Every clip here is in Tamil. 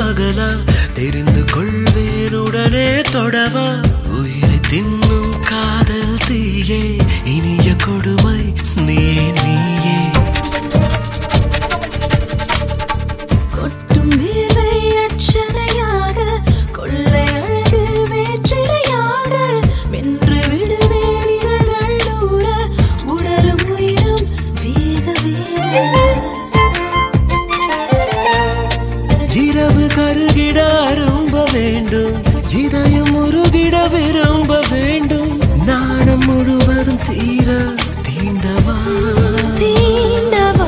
பகலா தெரிந்து கொள்வேனுடனே தொடவா உயிரை தின்னும் காதல் தீயே இனிய கொடுமை நீயே நீயே கொட்டும் வேர்வை அட்சதையாக கொள்ளை அழகு வேற்றிலையாக வென்று விடுவேன் இதழ்கள் ஊற உடலும் உயிரும் வேக வேக இரவு கருகிட அரும்ப வேண்டும் இதயம் உருகிட விரும்ப வேண்டும் நாணம் முழுவதும் தீர தீண்டவா தீண்டவா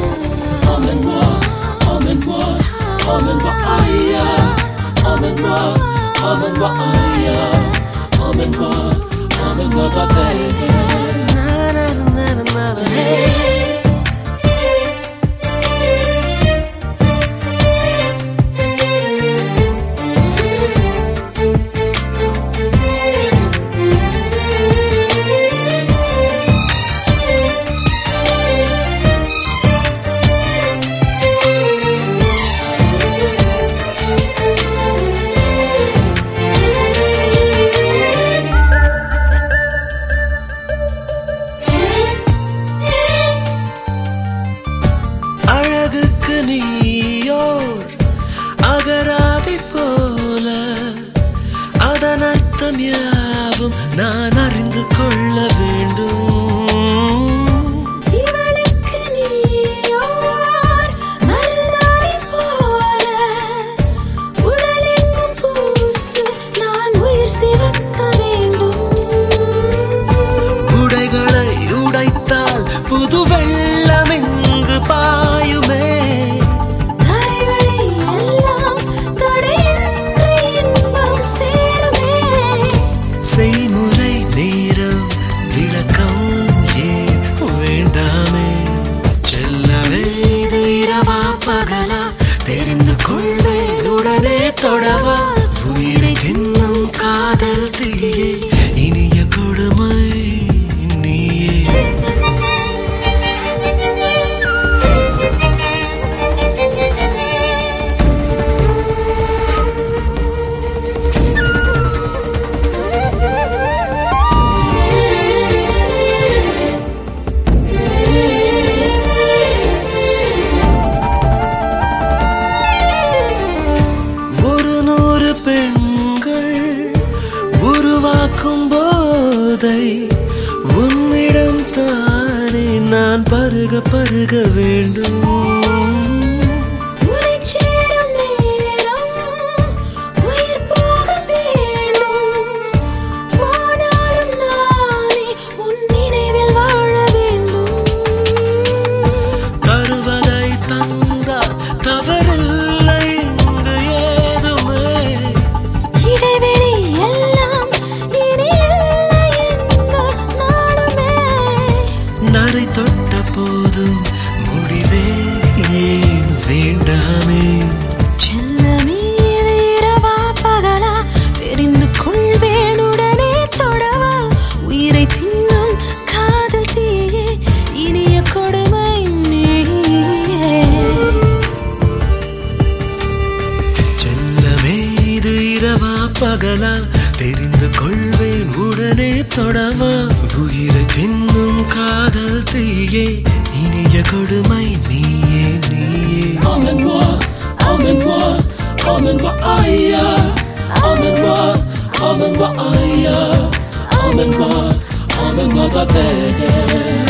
அழகுக்கு நீயோர் அகராதி போல அதன் அர்த்தம் யாவும் நான் அறிந்து கொள்ள வேண்டும் இவளுக்கு நீயோர் மருதாணி போல உடலெங்கும் பூசு நான் உயிர் சிவக்க வேண்டும் உடைகளை உடைத்தால் புது வெள்ளம் இங்கு பாயுமே தரைவழி எல்லாம் தடையின்றி இன்பம் சேருமே செய்முறை நேரம் விளக்கம் ஏன் வேண்டாமே செல்லவே இது இரவா பகலா தெரிந்து கொள்வேன் உடனே தொடவா உயிரை தின்னும் காதல் தீயே இனிய கொடுமை நீயே ஒரு நூறு பெண்கள் உருவாக்கும் போதை உன்னிடம் தானே நான் பருக பருக வேண்டும் உனை சேரும் நேரம் உயிர் போக வேணும் போனாலும் நானே உன் நினைவில் வாழ வேண்டும் தருவதை தந்தால் தவறில்லை இங்கு ஏதுமே இடைவெளி எல்லாம் இனி இல்லை எந்த நாளுமே நரை தொட்ட போதும் முடிவே ஏன் வேண்டாமே செல்லமே இது இரவா பகலா தெரிந்து கொள்வேன் உடனே தொடவா உயிரை தின்னும் காதல் தீயே இனிய கொடுமை நீயே செல்லமே இது இரவா பகலா தெரிந்து கொள்வேன் உடனே தொடவா உயிரை தின்னும் காதல் தீயே இனிய கொடுமை நீயே நீயே Emmène-moi, emmène-moi, emmène-moi ailleurs. Emmène-moi, emmène-moi ailleurs. Emmène-moi, emmène-moi ta terre.